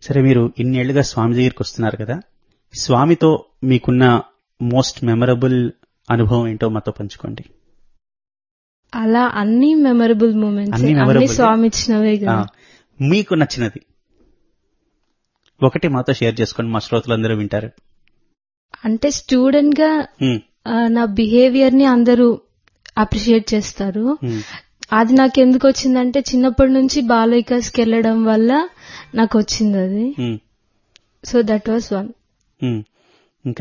సరే మీరు ఇన్నేళ్లుగా స్వామి దగ్గరికి వస్తున్నారు కదా స్వామితో మీకున్న మోస్ట్ మెమరబుల్ అనుభవం ఏంటో మాతో పంచుకోండి అలా అన్ని మెమరబుల్ మూమెంట్స్ అన్ని అన్ని memorable. స్వామి ఇచ్చినవే ఆ, కదా మీకు నచ్చినది ఒకటి మాతో షేర్ చేసుకోండి మా శ్రోతలందరూ వింటారు అంటే స్టూడెంట్ గా ఉమ్, ఆ, నా బిహేవియర్ ని అందరూ అప్రిషియేట్ చేస్తారు ఉమ్, అది నాకు ఎందుకు వచ్చిందంటే చిన్నప్పటి నుంచి బాల వికాస్కి వెళ్ళడం వల్ల నాకు వచ్చింది అది um, so that was one um. ఇంకా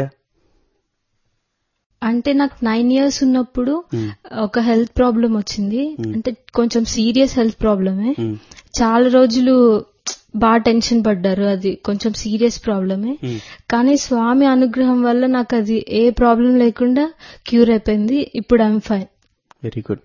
అంటే నాకు నైన్ ఇయర్స్ ఉన్నప్పుడు ఉమ్, ఒక హెల్త్ ప్రాబ్లం వచ్చింది అంటే కొంచెం సీరియస్ హెల్త్ ప్రాబ్లమే ఉమ్, చాలా రోజులు బాగా టెన్షన్ పడ్డారు అది కొంచెం సీరియస్ ప్రాబ్లమే ఉమ్. కానీ స్వామి అనుగ్రహం వల్ల నాకు అది ఏ ప్రాబ్లం లేకుండా క్యూర్ అయిపోయింది ఇప్పుడు I'm fine very good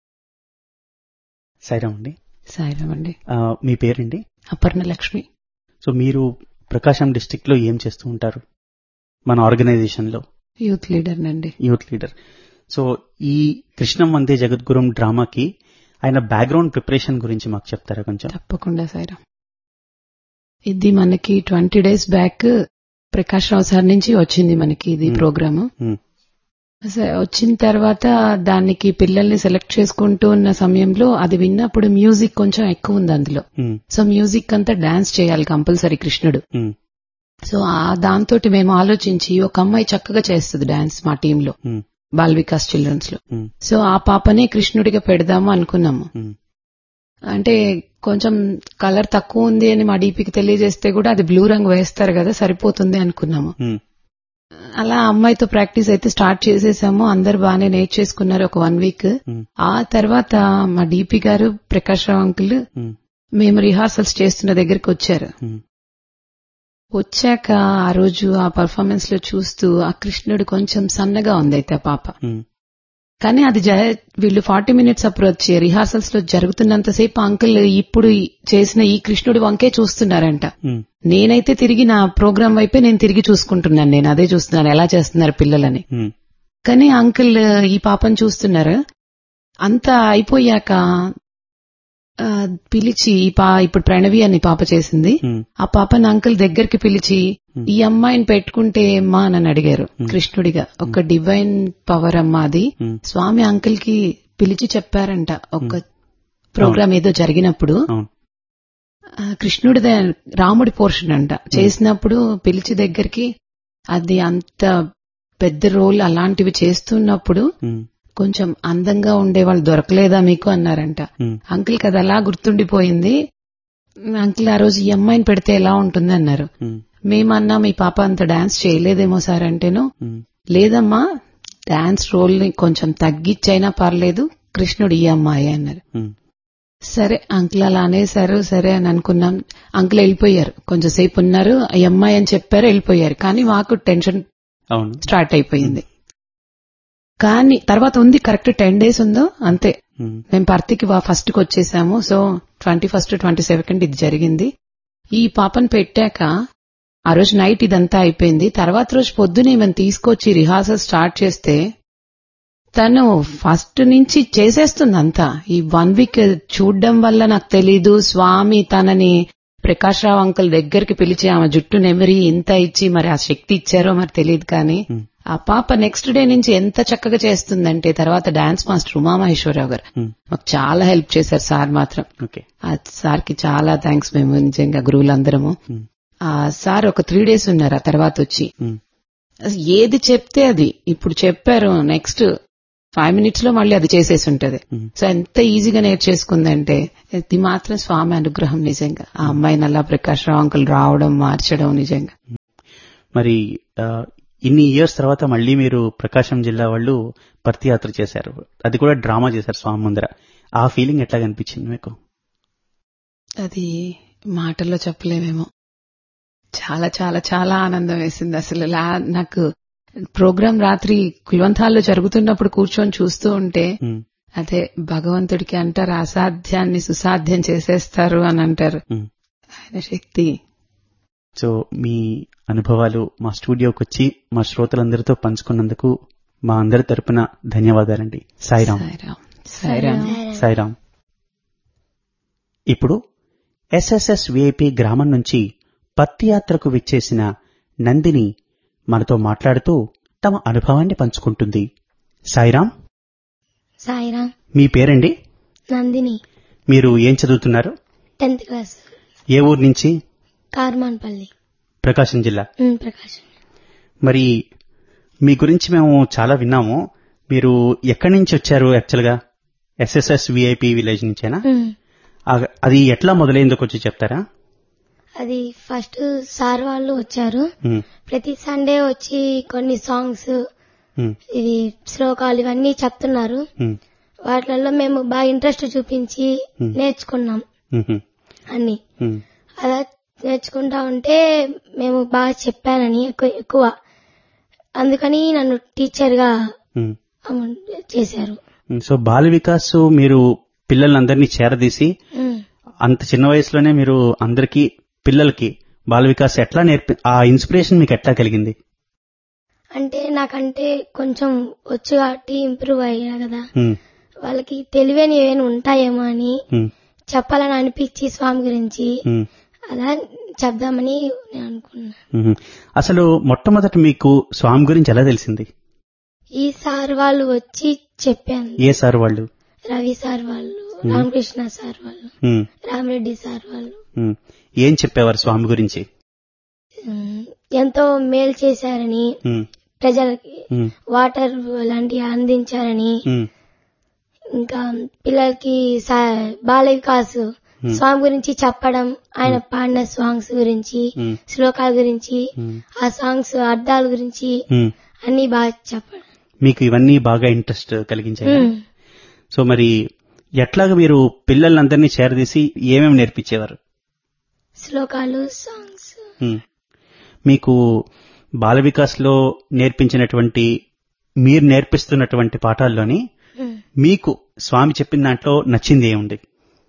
Sairam అండి సాయిరామ్ అండి ఆ, మీ పేరండి అపర్ణ లక్ష్మి సో మీరు ప్రకాశం డిస్టిక్ లో ఏం చేస్తూ ఉంటారు మన ఆర్గనైజేషన్ లో యూత్ లీడర్ నండి యూత్ లీడర్ సో ఈ కృష్ణం వందే జగద్గురం డ్రామాకి ఆయన బ్యాక్గ్రౌండ్ ప్రిపరేషన్ గురించి మాకు చెప్తారా కొంచెం తప్పకుండా సాయిరామ్ ఇది మనకి twenty days back Prakash Rao sir నుంచి వచ్చింది మనకి ఇది Hmm. ప్రోగ్రామ్ ఉమ్, వచ్చిన తర్వాత దానికి పిల్లల్ని సెలెక్ట్ చేసుకుంటూ ఉన్న సమయంలో అది విన్నప్పుడు మ్యూజిక్ కొంచెం ఎక్కువ ఉంది అందులో ఉమ్, సో మ్యూజిక్ అంతా డాన్స్ చేయాలి కంపల్సరీ కృష్ణుడు ఉమ్, సో ఆ దాంతో మేము ఆలోచించి ఒక అమ్మాయి చక్కగా చేస్తుంది డాన్స్ మా టీంలో ఉమ్, బాల్ వికాస్ చిల్డ్రన్స్ లో ఉమ్, సో ఆ పాపనే కృష్ణుడిగా పెడదాము అనుకున్నాము ఉమ్, అంటే కొంచెం కలర్ తక్కువ ఉంది అని మా డీపీకి తెలియజేస్తే కూడా అది బ్లూ రంగు వేస్తారు కదా సరిపోతుంది అనుకున్నాము ఉమ్, అలా అమ్మాయితో ప్రాక్టీస్ అయితే స్టార్ట్ చేసేసాము అందరు బాగానే నేర్చేసుకున్నారు ఒక వన్ వీక్ ఉమ్, ఆ తర్వాత మా డీపీ గారు ప్రకాష్ రావు అంకుల్ ఉమ్, మేము రిహార్సల్స్ చేస్తున్న దగ్గరికి వచ్చారు ఉమ్, వచ్చాక ఆ రోజు ఆ పర్ఫార్మెన్స్ లో చూస్తూ ఆ కృష్ణుడు కొంచెం సన్నగా ఉంది అయితే ఆ పాప ఉమ్, కానీ అది జ- వీళ్ళు ఫార్టీ మినిట్స్ అప్పుడు వచ్చి రిహార్సల్స్ లో జరుగుతున్నంతసేపు అంకుల్ ఇప్పుడు ఈ- చేసిన ఈ కృష్ణుడి వంకే చూస్తున్నారంట ఉమ్, నేనైతే తిరిగి నా ప్రోగ్రాం వైపే నేను తిరిగి చూసుకుంటున్నాను నేను అదే చూస్తున్నాను ఎలా చేస్తున్నారు పిల్లలని ఉమ్, కానీ అంకుల్ ఈ పాపను చూస్తున్నారు అంతా అయిపోయాక ఆ, పిలిచి ఈ పా ఇప్పుడు ప్రణవి అని పాప చేసింది ఉమ్, ఆ పాపని అంకుల్ దగ్గరికి పిలిచి Hmm. ఈ అమ్మాయిని పెట్టుకుంటే ఏమ్మా అని అడిగారు Hmm. కృష్ణుడిగా ఒక డివైన్ పవర్ అమ్మా అది ఉమ్, స్వామి అంకుల్ కి పిలిచి చెప్పారంట ఒక ప్రోగ్రామ్ ఏదో జరిగినప్పుడు అవును ఆ, కృష్ణుడిదే రాముడి పోర్షన్ అంట చేసినప్పుడు పిలిచి దగ్గరికి అది అంత పెద్ద రోల్ అలాంటివి చేస్తున్నప్పుడు ఉమ్, కొంచెం అందంగా ఉండే వాళ్ళు దొరకలేదా మీకు అన్నారంట ఉమ్, అంకుల్ కి అది అలా గుర్తుండిపోయింది అంకుల్ ఆ రోజు ఈ అమ్మాయిని పెడితే ఎలా ఉంటుంది అన్నారు ఉమ్, మేమన్నా మీ పాప అంత డాన్స్ చేయలేదేమో సార్ అంటేను ఉమ్, లేదమ్మా డాన్స్ రోల్ ని కొంచెం తగ్గిచ్చైనా పర్లేదు కృష్ణుడు ఈ అమ్మాయి అన్నారు ఉమ్, సరే అంకుల్ అలా అనేసారు సరే అని అనుకున్నాం అంకుల్ వెళ్ళిపోయారు కొంచెం సేపు ఉన్నారు ఈ అమ్మాయి అని చెప్పారు వెళ్ళిపోయారు కానీ మాకు టెన్షన్ అవును స్టార్ట్ అయిపోయింది కానీ తర్వాత ఉంది కరెక్ట్ టెన్ డేస్ ఉందో అంతే ఉమ్, మేము పర్తికి ఫస్ట్ కి వచ్చేసాము so twenty first twenty second ఇది జరిగింది ఈ పాపను పెట్టాక ఆ రోజు నైట్ ఇదంతా అయిపోయింది తర్వాత రోజు పొద్దునే మేము తీసుకొచ్చి రిహార్సల్ స్టార్ట్ చేస్తే తను ఫస్ట్ నుంచి చేసేస్తుంది అంతా ఈ వన్ వీక్ చూడడం వల్ల నాకు తెలీదు స్వామి తనని ప్రకాష్ రావు అంకుల్ దగ్గరికి పిలిచి ఆమె జుట్టు నెమరి ఇంత ఇచ్చి మరి ఆ శక్తి ఇచ్చారో మరి తెలియదు కానీ ఉమ్, ఆ పాప నెక్స్ట్ డే నుంచి ఎంత చక్కగా చేస్తుందంటే తర్వాత డాన్స్ మాస్టర్ ఉమామహేశ్వరరావు గారు ఉమ్, మాకు చాలా హెల్ప్ చేశారు సార్ మాత్రం ఓకే ఆ సార్ కి చాలా థ్యాంక్స్ మేము నిజంగా గురువులందరము ఉమ్, ఆ సార్ ఒక త్రీ డేస్ ఉన్నారు ఆ తర్వాత వచ్చి ఉమ్, అసలు ఏది చెప్తే అది ఇప్పుడు చెప్పారు నెక్స్ట్ ఫైవ్ మినిట్స్ లో మళ్ళీ అది చేసేసి ఉంటది ఉమ్. సో ఎంత ఈజీగా నేర్చేసుకుందంటే ఇది మాత్రం స్వామి అనుగ్రహం నిజంగా ఆ అమ్మాయి నల్లా ప్రకాష్ రావు అంకుల్ రావడం మార్చడం నిజంగా మరి ఆ, ఇన్ని ఇయర్స్ తర్వాత మళ్ళీ మీరు ప్రకాశం జిల్లా వాళ్ళు పర్తి యాత్ర చేశారు అది కూడా డ్రామా చేశారు స్వామి ముందర ఆ ఫీలింగ్ ఎట్లా కనిపించింది మీకు అది మాటల్లో చెప్పలేమేమో చాలా చాలా చాలా ఆనందం వేసింది అసలు లా- నాకు ప్రోగ్రాం రాత్రి కుల్వంతాల్లో జరుగుతున్నప్పుడు కూర్చొని చూస్తూ ఉంటే ఉమ్, అదే భగవంతుడికి అంటారు అసాధ్యాన్ని సుసాధ్యం చేసేస్తారు అని అంటారు ఉమ్. ఆయన శక్తి సో మీ అనుభవాలు మా స్టూడియోకి వచ్చి మా శ్రోతలందరితో పంచుకున్నందుకు మా అందరి తరపున ధన్యవాదాలండి సాయిరామ్ సాయిరామ్ సాయిరామ్ సాయిరామ్ ఇప్పుడు ఎస్ఎస్ఎస్ విఐపి గ్రామం నుంచి పత్తి యాత్రకు విచ్చేసిన నందిని మనతో మాట్లాడుతూ తమ అనుభవాన్ని పంచుకుంటుంది సాయిరాం సాయిరామ్ మీ పేరండి నందిని మీరు ఏం చదువుతున్నారు టెన్త్ క్లాస్ ఏ ఊరు నుంచి కార్మాన్పల్లి ప్రకాశం జిల్లా ఉమ్, ప్రకాశం మరి మీ గురించి మేము చాలా విన్నాము మీరు ఎక్కడి నుంచి వచ్చారు యాక్చువల్గా ఎస్ఎస్ఎస్ విఐపి విలేజ్ నుంచేనా ఉమ్, ఆ- అది ఎట్లా మొదలైందో కొంచెం చెప్తారా అది ఫస్ట్ సార్ వాళ్ళు వచ్చారు ఉమ్, ప్రతి సండే వచ్చి కొన్ని సాంగ్స్ ఉమ్, ఇది శ్లోకాలు ఇవన్నీ చెప్తున్నారు ఉమ్, వాటిలలో మేము బాగా ఇంట్రెస్ట్ చూపించి Hmm. నేర్చుకున్నాం ఉమ్, అన్ని ఉమ్, అలా నేర్చుకుంటా ఉంటే మేము బాగా చెప్పానని ఎక్కువ ఎక్కువ అందుకని నన్ను టీచర్ గా ఉమ్. అమౌ- చేశారు సో బాల వికాస్ మీరు పిల్లలందరినీ చేరదీసి ఉమ్. అంత చిన్న వయసులోనే మీరు అందరికీ పిల్లలకి బాల వికాస్ ఎట్లా నేర్పి ఆ ఇన్స్పిరేషన్ మీకు ఎట్లా కలిగింది అంటే నాకంటే కొంచెం వచ్చు కాబట్టి ఇంప్రూవ్ అయ్యా కదా ఉమ్, వాళ్ళకి తెలివని ఏమైనా ఉంటాయేమో అని ఉమ్, చెప్పాలని అనిపించి స్వామి గురించి ఉమ్, అలా చెప్దామని నేను అనుకున్నా ఉమ్. అసలు మొట్టమొదట మీకు స్వామి గురించి ఎలా తెలిసింది ఈ సార్ వాళ్ళు వచ్చి చెప్పాను ఏ సార్ వాళ్ళు రవి సార్ వాళ్ళు రామకృష్ణ సార్ వాళ్ళు ఉమ్, రామరెడ్డి సార్ వాళ్ళు ఉమ్. ఏం చెప్పేవారు స్వామి గురించి ఉమ్, ఎంతో మేలు చేశారని ఉమ్, ప్రజలకి ఉమ్, వాటర్ లాంటివి అందించారని ఉమ్, ఇంకా పిల్లలకి సా- బాల వికాస్ స్వామి గురించి చెప్పడం ఆయన పాడిన సాంగ్స్ గురించి ఉమ్, శ్లోకాల గురించి ఉమ్, ఆ సాంగ్స్ అర్థాల గురించి ఉమ్. అన్ని బాగా చెప్పడం మీకు ఇవన్నీ బాగా ఇంట్రెస్ట్ కలిగించాయి ఉమ్. సో మరి ఎట్లాగా మీరు పిల్లలందరినీ చేరదీసి ఏమేమి నేర్పించేవారు శ్లోకాలు సాంగ్స్ ఉమ్. మీకు బాల వికాస్లో నేర్పించినటువంటి మీరు నేర్పిస్తున్నటువంటి పాఠాల్లోని ఉమ్. మీకు స్వామి చెప్పిన దాంట్లో నచ్చింది ఏముంది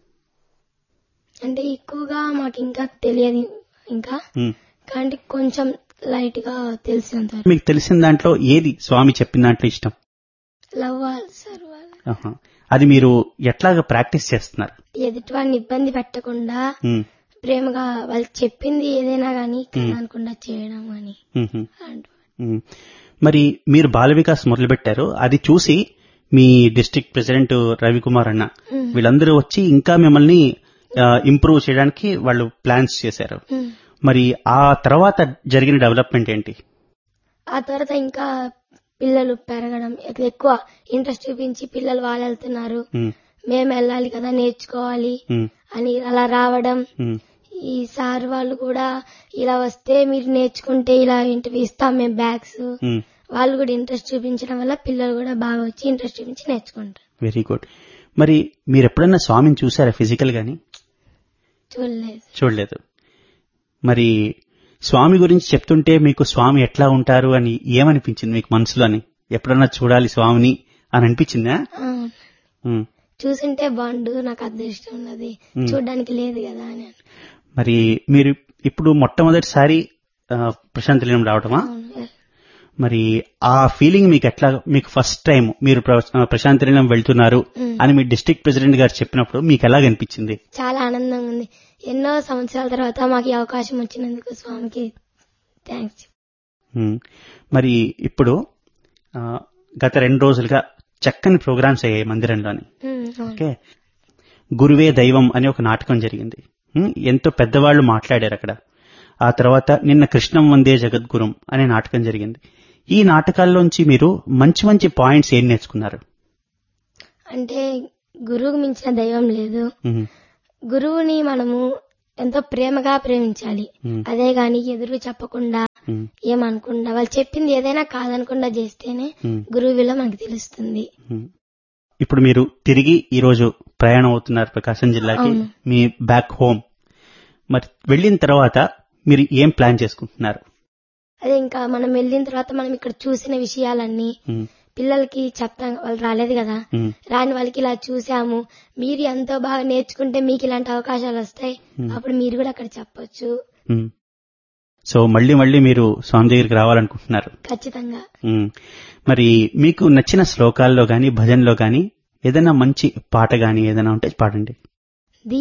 అంటే ఎక్కువగా మాకు ఇంకా తెలియదు ఇంకా ఉమ్. కానీ కొంచెం లైట్ గా తెలిసినంత వరకు. మీకు తెలిసిన దాంట్లో ఏది స్వామి చెప్పిన దాంట్లో ఇష్టం లవ్ వాళ్ళు సార్ వాళ్ళు ఆహా. అది మీరు ఎట్లాగా ప్రాక్టీస్ చేస్తున్నారు ఎదుటి వాడిని ఇబ్బంది పెట్టకుండా ఉమ్, ప్రేమగా వాళ్ళు చెప్పింది ఏదైనా గానీ కాదనకుండా చేయడం అని ఉమ్, అలాంటి ఉమ్. మరి మీరు బాల వికాస్ మొదలుపెట్టారు అది చూసి మీ డిస్ట్రిక్ట్ ప్రెసిడెంట్ రవికుమార్ అన్న ఉమ్. వీళ్ళందరూ వచ్చి ఇంకా మిమ్మల్ని ఇంప్రూవ్ చేయడానికి వాళ్ళు ప్లాన్స్ చేశారు ఉమ్. మరి ఆ తర్వాత జరిగిన డెవలప్మెంట్ ఏంటి ఆ తర్వాత ఇంకా పిల్లలు పెరగడం ఎక్- ఎక్కువ ఇంట్రెస్ట్ చూపించి పిల్లలు వాళ్ళు వెళ్తున్నారు ఉమ్, మేము వెళ్ళాలి కదా నేర్చుకోవాలి ఉమ్, అని అలా రావడం ఉమ్, ఈ సార్ వాళ్ళు కూడా ఇలా వస్తే మీరు నేర్చుకుంటే ఇలా ఇంటివి ఇస్తాం మేము బ్యాగ్స్ ఉమ్. వాళ్ళు కూడా ఇంట్రెస్ట్ చూపించడం వల్ల పిల్లలు కూడా బాగా వచ్చి ఇంట్రెస్ట్ చూపించి నేర్చుకుంటారు వెరీ గుడ్ మరి మీరు ఎప్పుడన్నా స్వామిని చూసారా ఫిజికల్ గాని చూడలేదు చూడలేదు మరి స్వామి గురించి చెప్తుంటే మీకు స్వామి ఎట్లా ఉంటారు అని ఏమనిపించింది మీకు మనసులోని ఎప్పుడన్నా చూడాలి స్వామిని అని అనిపించిందా ఆ, ఉమ్. చూసింటే బాగుండు నాకు అదృష్టం ఉన్నది చూడడానికి లేదు కదా అని అను- మరి మీరు ఇప్పుడు మొట్టమొదటిసారి ఆ, ప్రశాంత్ నిలయం రావటమా అవును. మరి ఆ ఫీలింగ్ మీకు ఎట్లా మీకు ఫస్ట్ టైం మీరు ప్ర- ఆ, ప్రశాంత్ నిలయం వెళ్తున్నారు ఉమ్. అని మీ డిస్ట్రిక్ట్ ప్రెసిడెంట్ గారు చెప్పినప్పుడు మీకు ఎలాగనిపించింది చాలా ఆనందంగా ఉంది ఎన్నో సంవత్సరాల తర్వాత మాకు ఈ అవకాశం వచ్చినందుకు స్వామికి థ్యాంక్స్ ఉమ్. మరి ఇప్పుడు ఆ, గత రెండు రోజులుగా చక్కని ప్రోగ్రామ్స్ అయ్యాయి మందిరంలోని ఓకే గురువే దైవం అనే ఒక నాటకం జరిగింది ఉమ్, ఎంతో పెద్దవాళ్లు మాట్లాడారు అక్కడ ఆ తర్వాత నిన్న కృష్ణం వందే జగద్గురం అనే నాటకం జరిగింది ఈ నాటకాల్లోంచి మీరు మంచి మంచి పాయింట్స్ ఏం నేర్చుకున్నారు అంటే గురువుకు మించిన దైవం లేదు ఉమ్, గురువుని మనము ఎంతో ప్రేమగా ప్రేమించాలి ఉమ్, అదే గాని ఎదురు చెప్పకుండా ఉమ్, ఏమనకుండా వాళ్ళు చెప్పింది ఏదైనా కాదనకుండా చేస్తేనే ఉమ్, గురువు విలువ మనకు తెలుస్తుంది ఉమ్. ఇప్పుడు మీరు తిరిగి ఈ రోజు ప్రయాణం అవుతున్నారు ప్రకాశం జిల్లాకి అవును. మీ బ్యాక్ హోమ్ మరి వెళ్ళిన తర్వాత మీరు ఏం ప్లాన్ చేసుకుంటున్నారు అదే ఇంకా మనం వెళ్ళిన తర్వాత మనం ఇక్కడ చూసిన విషయాలన్నీ ఉమ్, పిల్లలకి చెప్తాం వాళ్ళు రాలేదు కదా ఉమ్, రాని వాళ్ళకి ఇలా చూసాము మీరు ఎంతో బాగా నేర్చుకుంటే మీకు ఇలాంటి అవకాశాలు వస్తాయి అప్పుడు మీరు కూడా అక్కడ చెప్పొచ్చు ఉమ్. సో మళ్ళీ మళ్ళీ మీరు స్వామి దగ్గరికి రావాలనుకుంటున్నారు ఖచ్చితంగా ఉమ్. మరి మీకు నచ్చిన శ్లోకాల్లో గాని భజనలో గాని ఏదైనా మంచి పాట గాని ఏదైనా ఉంటే పాడండి